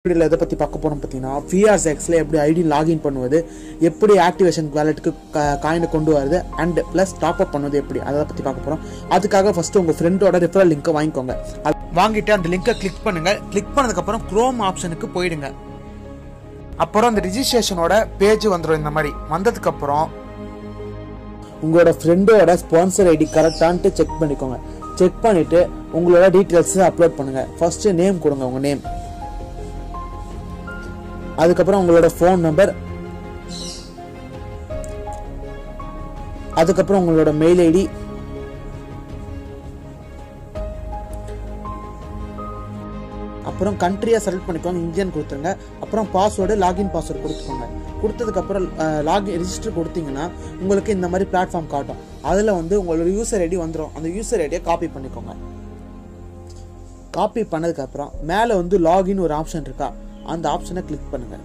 வீடியோவில் எதை பற்றி பார்க்க போகிறோம் பார்த்தீங்கன்னா விஆர்ஸ் எக்ஸில் எப்படி ஐடி லாகின் பண்ணுவது எப்படி ஆக்டிவேஷன் வேலெட்டுக்கு காயினை கொண்டு வருது அண்ட் ப்ளஸ் டாப் அப் பண்ணுவது எப்படி அதை பற்றி பார்க்க போகிறோம் அதுக்காக ஃபஸ்ட்டு உங்கள் ஃப்ரெண்டோட ரெஃபரல் லிங்க்கை வாங்கிக்கோங்க அது வாங்கிட்டு அந்த லிங்கை கிளிக் பண்ணுங்கள் கிளிக் பண்ணதுக்கப்புறம் க்ரோம் ஆப்ஷனுக்கு போயிடுங்க அப்புறம் அந்த ரிஜிஸ்ட்ரேஷனோட பேஜ் வந்துடும் இந்த மாதிரி வந்ததுக்கப்புறம் உங்களோட ஃப்ரெண்டோட ஸ்பான்சர் ஐடி கரெக்டான்ட்டு செக் பண்ணிக்கோங்க செக் பண்ணிவிட்டு உங்களோட டீட்டெயில்ஸை அப்லோட் பண்ணுங்கள் ஃபஸ்ட்டு நேம் கொடுங்க உங்கள் நேம் அதுக்கப்புறம் உங்களோட ஃபோன் நம்பர் அதுக்கப்புறம் உங்களோட மெயில் ஐடி அப்புறம் கண்ட்ரியை செலக்ட் பண்ணிக்கோங்க இந்தியன் கொடுத்துருங்க அப்புறம் பாஸ்வேர்டு லாகின் பாஸ்வேர்டு கொடுத்துக்கோங்க கொடுத்ததுக்கப்புறம் லாகின் ரிஜிஸ்டர் கொடுத்தீங்கன்னா உங்களுக்கு இந்த மாதிரி பிளாட்ஃபார்ம் காட்டும் அதில் வந்து உங்களோட யூசர் ஐடி வந்துடும் அந்த யூசர் ஐடியை காப்பி பண்ணிக்கோங்க காப்பி பண்ணதுக்கப்புறம் மேலே வந்து லாகின் ஒரு ஆப்ஷன் இருக்கா அந்த ஆப்ஷனை கிளிக் பண்ணுங்க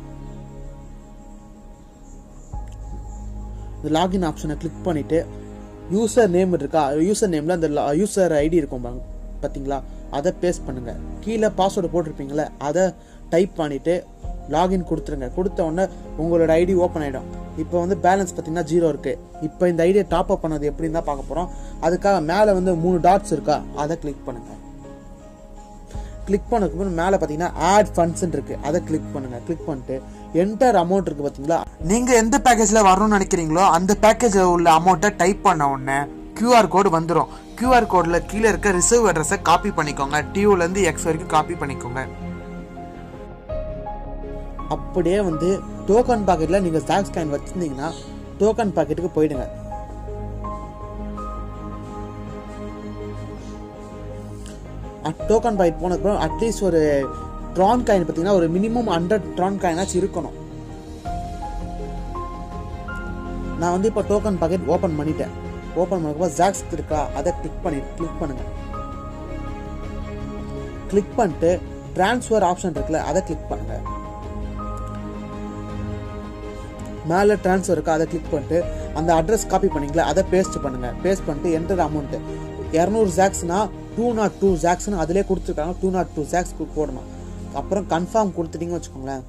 இந்த லாகின் ஆப்ஷனை கிளிக் பண்ணிட்டு யூசர் நேம் இருக்கா யூசர் நேமில் அந்த யூசர் ஐடி இருக்கும் பாருங்க பார்த்தீங்களா அதை பேஸ்ட் பண்ணுங்க கீழே பாஸ்வேர்டு போட்டிருப்பீங்களே அதை டைப் பண்ணிட்டு லாகின் கொடுத்துருங்க கொடுத்த உடனே உங்களோட ஐடி ஓப்பன் ஆகிடும் இப்போ வந்து பேலன்ஸ் பார்த்தீங்கன்னா ஜீரோ இருக்கு இப்போ இந்த ஐடியை டாப் அப் பண்ணது எப்படின்னு தான் பார்க்க போகிறோம் அதுக்காக மேலே வந்து மூணு டாட்ஸ் இருக்கா அதை கிளிக் பண்ணுங்க கிளிக் பண்ணதுக்கு மேலே பார்த்தீங்கன்னா ஆட் ஃபண்ட்ஸ் இருக்கு அதை கிளிக் பண்ணுங்க கிளிக் பண்ணிட்டு என்டர் அமௌண்ட் இருக்கு பார்த்தீங்களா நீங்க எந்த பேக்கேஜ்ல வரணும்னு நினைக்கிறீங்களோ அந்த பேக்கேஜில் உள்ள அமௌண்ட்டை டைப் பண்ண உடனே கியூஆர் கோடு வந்துடும் கியூஆர் கோடில் கீழே இருக்க ரிசர்வ் அட்ரஸை காப்பி பண்ணிக்கோங்க டியூலேருந்து எக்ஸ் வரைக்கும் காப்பி பண்ணிக்கோங்க அப்படியே வந்து டோக்கன் பாக்கெட்டில் நீங்கள் ஸ்டாக் ஸ்கேன் வச்சுருந்தீங்கன்னா டோக்கன் பாக்கெட்டுக்கு போயிடுங்க டோக்கன் பாக்கெட் போனதுக்கப்புறம் அட்லீஸ்ட் ஒரு ட்ரான் காயின் பார்த்தீங்கன்னா ஒரு மினிமம் ஹண்ட்ரட் ட்ரான் காயினாச்சும் இருக்கணும் நான் வந்து இப்போ டோக்கன் பாக்கெட் ஓப்பன் பண்ணிட்டேன் ஓப்பன் பண்ணதுக்கப்புறம் ஜாக்ஸ் இருக்கா அதை கிளிக் பண்ணி கிளிக் பண்ணுங்க கிளிக் பண்ணிட்டு ட்ரான்ஸ்ஃபர் ஆப்ஷன் இருக்குல்ல அதை கிளிக் பண்ணுங்க மேலே ட்ரான்ஸ்ஃபர் இருக்கா அதை கிளிக் பண்ணிட்டு அந்த அட்ரஸ் காப்பி பண்ணீங்களா அதை பேஸ்ட் பண்ணுங்க பேஸ்ட் பண்ணிட்டு என்டர் அமௌண்ட் இரநூறு ஜாக்ஸ்னா டூ நாட் டூ ஜாக்ஸ்னு அதிலே கொடுத்துருக்காங்க டூ நாட் டூ ஜாக்ஸ் போடணும் அப்புறம் கன்ஃபார்ம் கொடுத்துட்டீங்கன்னு வச்சுக்கோங்களேன்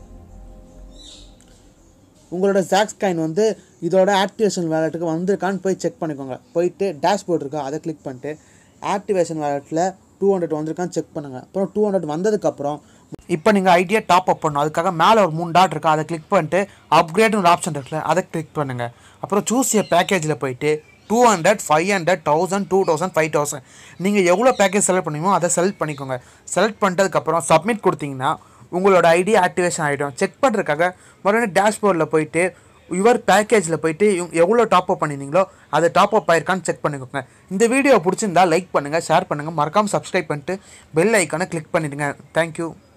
உங்களோட ஜாக்ஸ் காயின் வந்து இதோட ஆக்டிவேஷன் வேலெட்டுக்கு வந்திருக்கான்னு போய் செக் பண்ணிக்கோங்க போயிட்டு டேஷ்போர்ட் இருக்கா அதை கிளிக் பண்ணிட்டு ஆக்டிவேஷன் வேலெட்டில் டூ ஹண்ட்ரட் வந்திருக்கான்னு செக் பண்ணுங்கள் அப்புறம் டூ ஹண்ட்ரட் வந்ததுக்கப்புறம் இப்போ நீங்கள் ஐடியா டாப் அப் பண்ணணும் அதுக்காக மேலே ஒரு மூணு டாட் இருக்கா அதை கிளிக் பண்ணிட்டு அப்கிரேட்னு ஒரு ஆப்ஷன் இருக்குல்ல அதை கிளிக் பண்ணுங்கள் அப்புறம் சூஸ் ஏ பேக்கேஜில் போயிட்டு two hundred five hundred thousand two thousand five thousand நீங்கள் எவ்வளோ பேக்கேஜ் செலக்ட் பண்ணுமோ அதை செலக்ட் பண்ணிக்கோங்க செலக்ட் பண்ணிட்டதுக்கப்புறம் சப்மிட் கொடுத்தீங்கன்னா உங்களோட ஐடி ஆக்டிவேஷன் ஆகிடும் செக் பண்ணுறதுக்காக மறுபடியும் டேஷ்போர்டில் போயிட்டு யுவர் பேக்கேஜில் போயிட்டு எவ்வளோ டாப் அப் பண்ணியிருந்தீங்களோ அதை டாப் அப் ஆயிருக்கான்னு செக் பண்ணிக்கோங்க இந்த வீடியோ பிடிச்சிருந்தா லைக் பண்ணுங்கள் ஷேர் பண்ணுங்கள் மறக்காமல் சப்ஸ்கிரைப் பண்ணிட்டு பெல் ஐக்கானை கிளிக் பண்ணிடுங்க தேங்க்யூ